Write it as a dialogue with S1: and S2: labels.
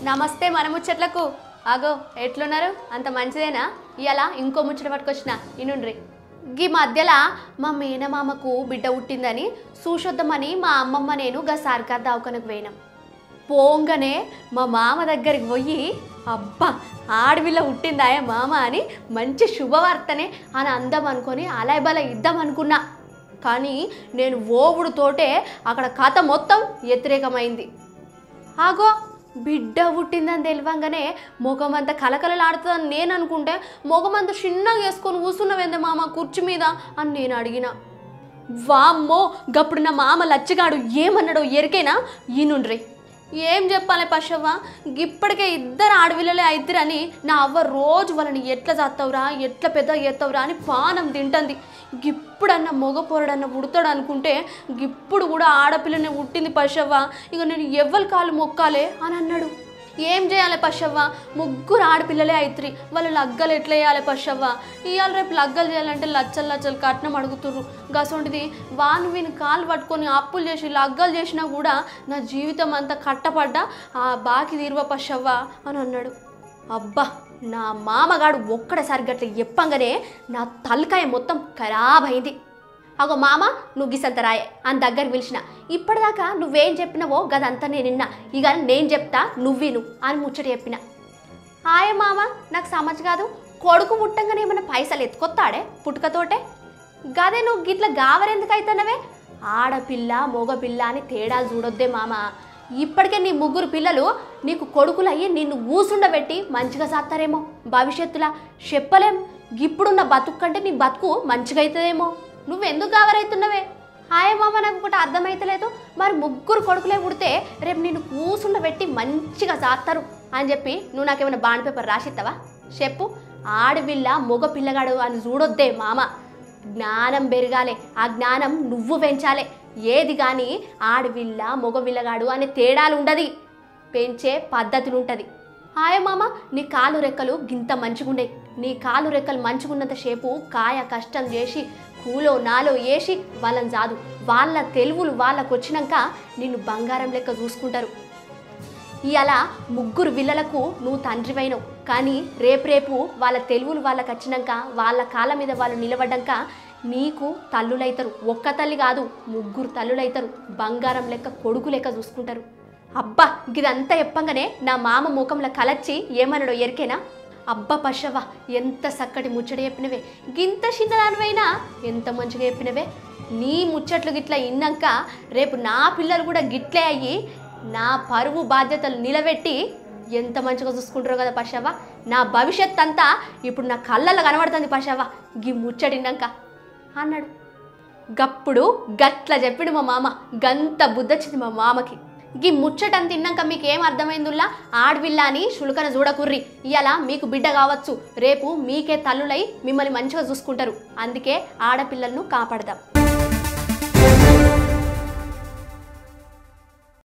S1: నమస్తే మన ముచ్చట్లకు ఆగో ఎట్లున్నారు అంత మంచిదేనా ఇవాళ ఇంకో ముచ్చట పట్టుకొచ్చిన ఇనుండ్రి గీ మధ్యలో మా మేనమామకు బిడ్డ పుట్టిందని చూసొద్దామని మా అమ్మమ్మ నేను గా సర్కార్ దవాఖానకు పోయినాం పోంగనే మా మామ దగ్గరికి పోయి అబ్బా ఆడవిల్ల పుట్టిందాయే మామ అని మంచి శుభవార్తనే అని అందాం అనుకొని అలయబల ఇద్దాం అనుకున్నా కానీ నేను ఓవుడుతోటే అక్కడ కథ మొత్తం వ్యతిరేకమైంది ఆగో బిడ్డ పుట్టిందని తెలియంగానే ముఖమంతా కలకలలాడుతుందని నేను అనుకుంటే ముఖమంతా చిన్నగా వేసుకొని కూర్చున్నవేందే మామ కుర్చీ మీద అని నేను అడిగిన వామ్మో గప్పుడు నా మామ లచ్చగాడు ఏమన్నాడో ఎరికేనా ఈనుండ్రి ఏం చెప్పాలి పశవ్వ ఇప్పటికే ఇద్దరు ఆడవిల్లలే అయిద్దరని నా అవ్వ రోజు వాళ్ళని ఎట్లా చేస్తావురా ఎట్లా పెద్ద చేస్తావురా అని పానం తింటుంది గిప్పుడన్న మగ పొరడన్న పుడతాడు అనుకుంటే గిప్పుడు కూడా ఆడపిల్లని పుట్టింది పశవ్వ ఇక నేను ఎవ్వరి కాలు మొక్కాలే అని అన్నాడు ఏం చేయాలి పశవ్వ ముగ్గురు ఆడపిల్లలే అయిత్రి వాళ్ళు లగ్గలు ఎట్లా వేయాలి పశవ్వ ఇవాళ రేపు లగ్గలు చేయాలంటే లచ్చలు లచ్చలు కట్నం అడుగుతుర్రు గసొంటిది వాను వీని కాలు పట్టుకొని అప్పులు చేసి లగ్గలు చేసినా కూడా నా జీవితం అంతా కట్టపడ్డా ఆ బాకి తీరువ పశవ్వ అని అన్నాడు అబ్బా నా మామగాడు ఒక్కడసారి గట్ల చెప్పంగానే నా తలకాయ మొత్తం ఖరాబ్ అయింది అగో మామ నువ్వు గిసంత రాయే అని దగ్గర పిలిచిన ఇప్పటిదాకా నువ్వేం చెప్పినావో గదంతా నేను విన్నా ఇక నేను చెప్తా నువ్విను అని ముచ్చట చెప్పిన హాయ్ మామ నాకు సమజ్ కాదు కొడుకు పుట్టంగానే ఏమైనా పైసలు ఎత్తుకొత్తాడే పుట్టుకతోటే గదే నువ్వు గిట్ల గావరెందుకు అవుతున్నవే ఆడపిల్ల మగపిల్ల అని తేడాలు చూడొద్దే మామ ఇప్పటికే నీ ముగ్గురు పిల్లలు నీకు కొడుకులయ్యి నిన్ను ఊసుండబెట్టి మంచిగా సాత్తారేమో భవిష్యత్తులా చెప్పలేం ఇప్పుడున్న బతుకు కంటే నీ బతుకు మంచిగా అవుతుందేమో నువ్వెందుకు గావరైతున్నవే హాయ్ మామ నాకు ఒకటి అర్థమైతలేదు మరి ముగ్గురు కొడుకులే పుడితే రేపు నిన్ను కూసుండబెట్టి మంచిగా సాత్తారు అని చెప్పి నువ్వు నాకేమైనా బాండ్ పేపర్ రాసిస్తావా చెప్పు ఆడపిల్ల మగ పిల్లగాడు అని చూడొద్దే మామ జ్ఞానం పెరగాలి ఆ జ్ఞానం నువ్వు పెంచాలి ఏది కానీ ఆడవిల్ల మగవిల్లగాడు అనే తేడాలు ఉండదు పెంచే పద్ధతులు ఉంటుంది హాయ్ మామ నీ కాలు రెక్కలు గింత మంచిగుండే నీ కాలు రెక్కలు మంచిగున్నంత సేపు కాయ కష్టం చేసి కూలో నాలో వేసి వాళ్ళని జాదు వాళ్ళ తెలుగులు వాళ్ళకు వచ్చినాక నిన్ను బంగారం లెక్క చూసుకుంటారు ఇవాళ ముగ్గురు విల్లలకు నువ్వు తండ్రివైనవు కానీ రేపు రేపు వాళ్ళ తెలుగులు వాళ్ళకి వచ్చినాక వాళ్ళ కాళ్ళ మీద వాళ్ళు నిలబడ్డాక నీకు తల్లులైతారు ఒక్క తల్లి కాదు ముగ్గురు తల్లులైతారు బంగారం లెక్క కొడుకు లెక్క చూసుకుంటారు అబ్బా ఇదంతా చెప్పంగానే నా మామ ముఖంలో కలచ్చి ఏమన్నాడో ఎరికేనా అబ్బా పశవ ఎంత చక్కటి ముచ్చట చెప్పినవే గింత చిన్నదానివైనా ఎంత మంచిగా చెప్పినవే నీ ముచ్చట్లు గిట్ల ఇన్నాక రేపు నా పిల్లలు కూడా గిట్లే అయ్యి నా పరువు బాధ్యతలు నిలబెట్టి ఎంత మంచిగా చూసుకుంటారో కదా పశవ నా భవిష్యత్ అంతా ఇప్పుడు నా కళ్ళల్లో కనబడుతుంది పశవ గీ ముచ్చటిన్నాక అన్నాడు గప్పుడు గట్ల చెప్పిండు మా మామ గంత బుద్ధొచ్చింది మా మామకి గీ ముచ్చటని తిన్నాక మీకు ఏం అర్థమైందిల్లా ఆడవిల్ల అని శుల్కన చూడకుర్రి ఇవాళ మీకు బిడ్డ కావచ్చు రేపు మీకే తల్లులై మిమ్మల్ని మంచిగా చూసుకుంటారు అందుకే ఆడపిల్లలను కాపాడదాం